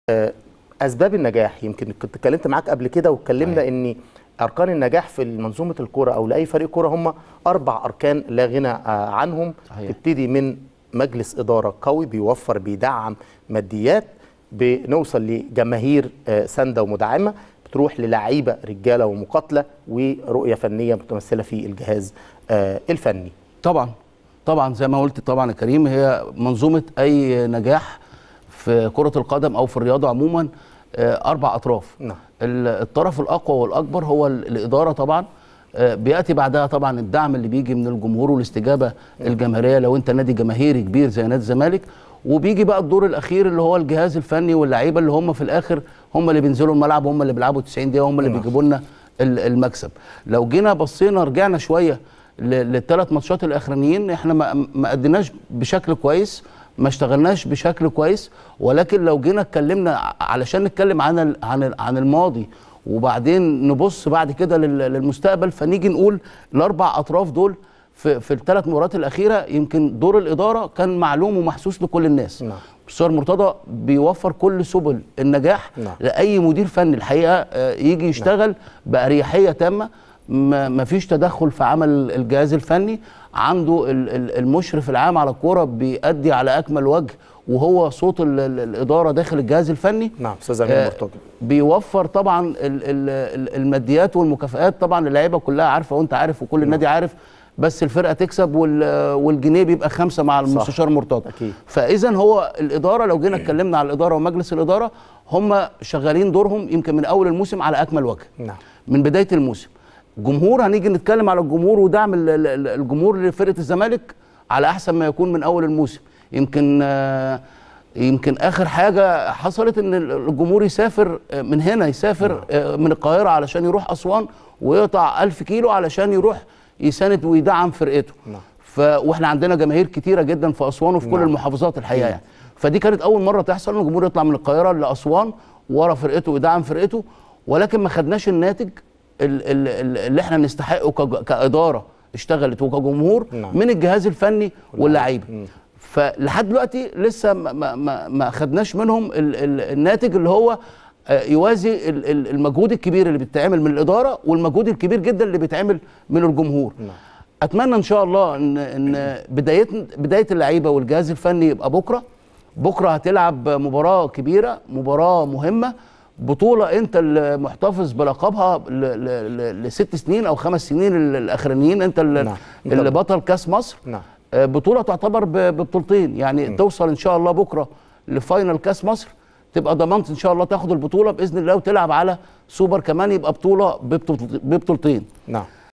اسباب النجاح يمكن كنت اتكلمت معاك قبل كده واتكلمنا ان اركان النجاح في منظومه الكوره او لاي فريق كوره هم اربع اركان لا غنى آه، عنهم صحيح. تبتدي من مجلس اداره قوي بيوفر بيدعم ماديات بنوصل لجماهير آه، سانده ومدعمه بتروح للعيبه رجاله ومقاتله ورؤيه فنيه متمثله في الجهاز آه، الفني طبعا طبعا زي ما قلت طبعا يا كريم هي منظومه اي نجاح في كره القدم او في الرياضه عموما آه، اربع اطراف نعم. ال- الطرف الاقوى والاكبر هو ال- الاداره طبعا آه، بياتي بعدها طبعا الدعم اللي بيجي من الجمهور والاستجابه الجماهيريه لو انت نادي جماهيري كبير زي نادي الزمالك وبيجي بقى الدور الاخير اللي هو الجهاز الفني واللعيبه اللي هم في الاخر هم اللي بينزلوا الملعب هم اللي بيلعبوا 90 دقيقه هم اللي نعم. بيجيبوا لنا ال- المكسب لو جينا بصينا رجعنا شويه للثلاث ماتشات الاخرانيين احنا ما ما اديناش بشكل كويس ما اشتغلناش بشكل كويس ولكن لو جينا اتكلمنا ع- علشان نتكلم عن ال- عن ال- عن الماضي وبعدين نبص بعد كده لل- للمستقبل فنيجي نقول الاربع اطراف دول في في الثلاث مباريات الاخيره يمكن دور الاداره كان معلوم ومحسوس لكل الناس نعم. مستشار مرتضى بيوفر كل سبل النجاح نعم. لاي مدير فني الحقيقه آه، يجي يشتغل باريحيه تامه ما ما فيش تدخل في عمل الجهاز الفني عنده ال- ال- المشرف العام على الكوره بيأدي على اكمل وجه وهو صوت ال- ال- الاداره داخل الجهاز الفني نعم استاذ امين آه، مرتضى بيوفر طبعا ال- ال- ال- الماديات والمكافآت طبعا اللعيبه كلها عارفه وانت عارف وكل النادي عارف بس الفرقه تكسب وال- والجنيه بيبقى خمسه مع المستشار مرتضى أكيد. فاذا هو الاداره لو جينا اتكلمنا على الاداره ومجلس الاداره هم شغالين دورهم يمكن من اول الموسم على اكمل وجه نعم من بدايه الموسم جمهور هنيجي نتكلم على الجمهور ودعم ال- ال- ال- الجمهور لفرقه الزمالك على احسن ما يكون من اول الموسم يمكن آه، يمكن اخر حاجه حصلت ان ال- الجمهور يسافر آه، من هنا يسافر آه، من القاهره علشان يروح اسوان ويقطع ألف كيلو علشان يروح يساند ويدعم فرقته نعم. ف واحنا عندنا جماهير كتيره جدا في اسوان وفي كل نعم. المحافظات الحقيقه يعني فدي كانت اول مره تحصل ان الجمهور يطلع من القاهره لاسوان ورا فرقته ويدعم فرقته ولكن ما خدناش الناتج ال- ال- ال- اللي احنا نستحقه كج- كاداره اشتغلت وكجمهور نعم. من الجهاز الفني واللعيبه فلحد دلوقتي لسه ما, ما, ما, ما خدناش منهم ال ال الناتج اللي هو آه، يوازي ال- ال- المجهود الكبير اللي بيتعمل من الاداره والمجهود الكبير جدا اللي بيتعمل من الجمهور اتمنى ان شاء الله ان ان بدايه بدايه اللعيبه والجهاز الفني يبقى بكره بكره هتلعب مباراه كبيره مباراه مهمه بطوله انت اللي محتفظ بلقبها ل- ل- ل- لست سنين او خمس سنين ال- الاخرانيين انت اللي, نعم. اللي بطل كاس مصر نعم آه، بطوله تعتبر ب- ببطولتين يعني م. توصل ان شاء الله بكره لفاينل كاس مصر تبقى ضمنت ان شاء الله تاخد البطوله باذن الله وتلعب على سوبر كمان يبقى بطوله ببطول- ببطولتين نعم